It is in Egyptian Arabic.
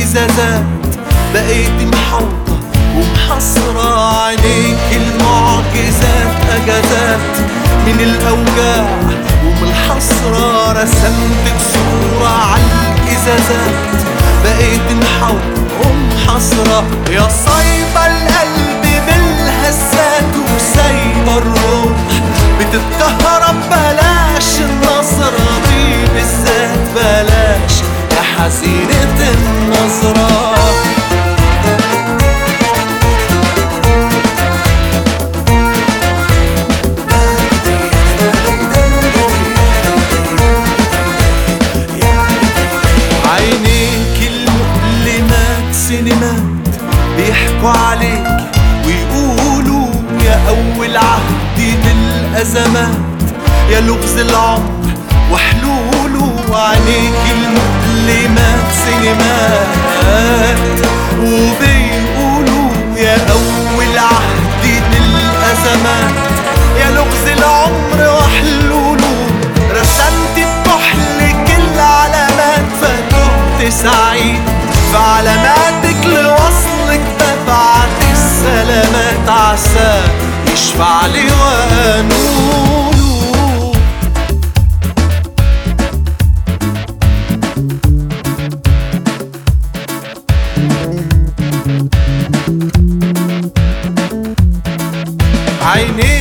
الإزازات بقيت محوطة ومحصرة عينيك المعجزات أجازات من الأوجاع ومن الحسرة رسمتك صورة على الإزازات بقيت محوطة ومحصرة يا صايبة القلب بالهزات وسايبة الروح بتتكهرب بلاش النظرة دي بالذات بلاش يا حزينة النظرة عينيك المؤلمات سينمات بيحكوا عليك ويقولوا يا أول عهدي بالأزمات يا لغز العمر وحلوله عينيك المؤلمات سينمات وبيقولوا يا أول عهدي بالأزمات يا لغز العمر وحلوله رسمت بكحل كل علامات فتهت سعيد في علاماتك لوصلك ببعت السلامات عسى يشفع لي وانوله عينيك